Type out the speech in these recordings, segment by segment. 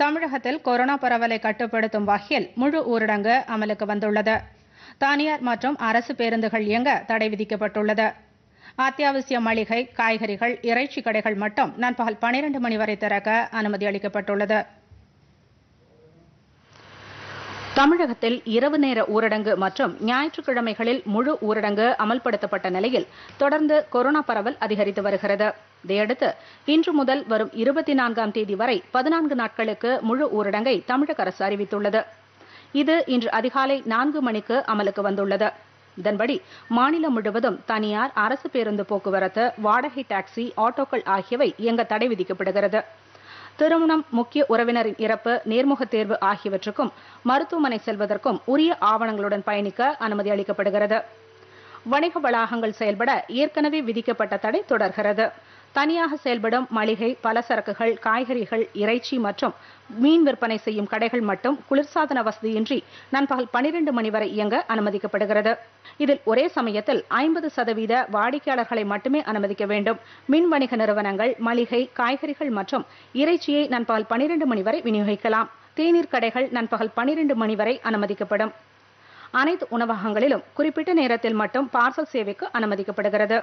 தமிழகத்தில் கொரோனா பரவலை கட்டுப்படுத்தும் வகையில் முழு ஊரடங்கு அமலுக்கு வந்துள்ளது தனியார் மற்றும் அரசு பேருந்துகள் இயங்க தடை விதிக்கப்பட்டுள்ளது அத்தியாவசிய மளிகை காய்கறிகள் இறைச்சி கடைகள் மட்டும் நண்பகல் 12 மணி வரை திறக்க அனுமதி அளிக்கப்பட்டுள்ளது தமிழகத்தில் இரவு நேர ஊரடங்கு மற்றும் ஞாயிற்றுக்கிழமைகளில் முழு ஊரடங்கு அமல்படுத்தப்பட்ட நிலையில் தொடர்ந்து கொரோனா பரவல் அதிகரித்து வருகிறது இதையடுத்து இன்று முதல் வரும் இருபத்தி நான்காம் தேதி வரை பதினான்கு நாட்களுக்கு முழு ஊரடங்கை தமிழக அரசு அறிவித்துள்ளது இது இன்று அதிகாலை நான்கு மணிக்கு அமலுக்கு வந்துள்ளது இதன்படி மாநிலம் முழுவதும் தனியார் அரசு பேருந்து போக்குவரத்து வாடகை டாக்ஸி ஆட்டோக்கள் ஆகியவை இயங்க தடை விதிக்கப்படுகிறது திருமணம் முக்கிய உறவினரின் இறப்பு நேர்முக தேர்வு ஆகியவற்றுக்கும் மருத்துவமனை செல்வதற்கும் உரிய ஆவணங்களுடன் பயணிக்க அனுமதி அளிக்கப்படுகிறது வணிக வளாகங்கள் செயல்பட ஏற்கனவே விதிக்கப்பட்ட தடை தொடர்கிறது தனியாக செயல்படும் மளிகை பலசரக்குகள் காய்கறிகள் இறைச்சி மற்றும் மீன் விற்பனை செய்யும் கடைகள் மட்டும் குளிர்சாதன வசதியின்றி நண்பகல் 12 மணி வரை இயங்க அனுமதிக்கப்படுகிறது இதில் ஒரே சமயத்தில் ஐம்பது சதவீத வாடிக்கையாளர்களை மட்டுமே அனுமதிக்க வேண்டும் மின் வணிக நிறுவனங்கள் மளிகை காய்கறிகள் மற்றும் இறைச்சியை நண்பகல் 12 மணி வரை விநியோகிக்கலாம் தேநீர் கடைகள் நண்பகல் 12 மணி வரை அனுமதிக்கப்படும் அனைத்து உணவகங்களிலும் குறிப்பிட்ட நேரத்தில் மட்டும் பார்சல் சேவைக்கு அனுமதிக்கப்படுகிறது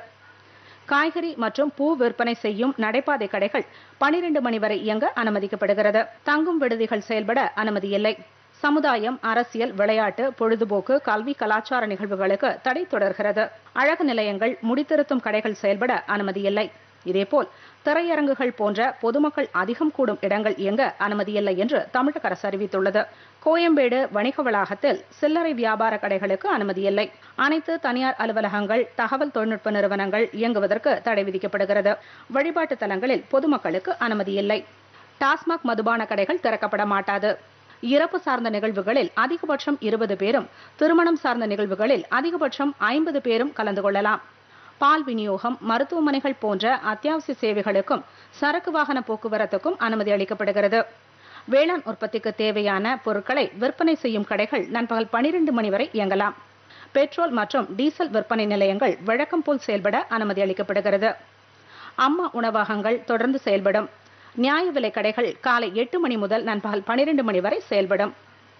காய்கறி மற்றும் பூ விற்பனை செய்யும் நடைபாதை கடைகள் 12 மணி வரை இயங்க அனுமதிக்கப்படுகிறது தங்கும் விடுதிகள் செயல்பட அனுமதி இல்லை சமுதாயம் அரசியல் விளையாட்டு பொழுதுபோக்கு கல்வி கலாச்சார நிகழ்வுகளுக்கு தடை தொடர்கிறது அழகு நிலையங்கள் முடித்திருத்தும் கடைகள் செயல்பட அனுமதி இல்லை இதேபோல் திரையரங்குகள் போன்ற பொதுமக்கள் அதிகம் கூடும் இடங்கள் இயங்க அனுமதியில்லை என்று தமிழக அரசு அறிவித்துள்ளது கோயம்பேடு வணிக வளாகத்தில் சில்லறை வியாபார கடைகளுக்கு அனுமதியில்லை அனைத்து தனியார் அலுவலகங்கள் தகவல் தொழில்நுட்ப நிறுவனங்கள் இயங்குவதற்கு தடை விதிக்கப்படுகிறது வழிபாட்டு தலங்களில் பொதுமக்களுக்கு அனுமதியில்லை டாஸ்மாக் மதுபான கடைகள் திறக்கப்பட மாட்டாது இறப்பு சார்ந்த நிகழ்வுகளில் அதிகபட்சம் இருபது பேரும் திருமணம் சார்ந்த நிகழ்வுகளில் அதிகபட்சம் ஐம்பது பேரும் கலந்து கொள்ளலாம் பால் விநியோகம் மருத்துவமனைகள் போன்ற அத்தியாவசிய சேவைகளுக்கும் சரக்கு வாகன போக்குவரத்துக்கும் அனுமதி அளிக்கப்படுகிறது வேளாண் உற்பத்திக்கு தேவையான பொருட்களை விற்பனை செய்யும் கடைகள் நண்பகல் 12 மணி வரை இயங்கலாம் பெட்ரோல் மற்றும் டீசல் விற்பனை நிலையங்கள் வழக்கம் போல் செயல்பட அனுமதி அளிக்கப்படுகிறது அம்மா உணவகங்கள் தொடர்ந்து செயல்படும் நியாய விலை கடைகள் காலை எட்டு மணி முதல் நண்பகல் 12 மணி வரை செயல்படும்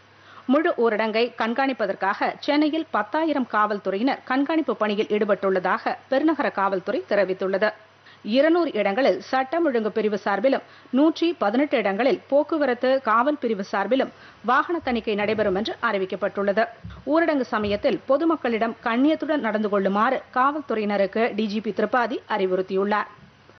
முழு ஊரடங்கை கண்காணிப்பதற்காக சென்னையில் பத்தாயிரம் காவல்துறையினர் கண்காணிப்பு பணியில் ஈடுபட்டுள்ளதாக பெருநகர காவல்துறை தெரிவித்துள்ளது இருநூறு இடங்களில் சட்டம் ஒழுங்கு பிரிவு சார்பிலும் நூற்றி பதினெட்டு இடங்களில் போக்குவரத்து காவல் பிரிவு சார்பிலும் வாகன தணிக்கை நடைபெறும் என்று அறிவிக்கப்பட்டுள்ளது ஊரடங்கு சமயத்தில் பொதுமக்களிடம் கண்ணியத்துடன் நடந்து கொள்ளுமாறு காவல்துறையினருக்கு டிஜிபி திரிபாதி அறிவுறுத்தியுள்ளார்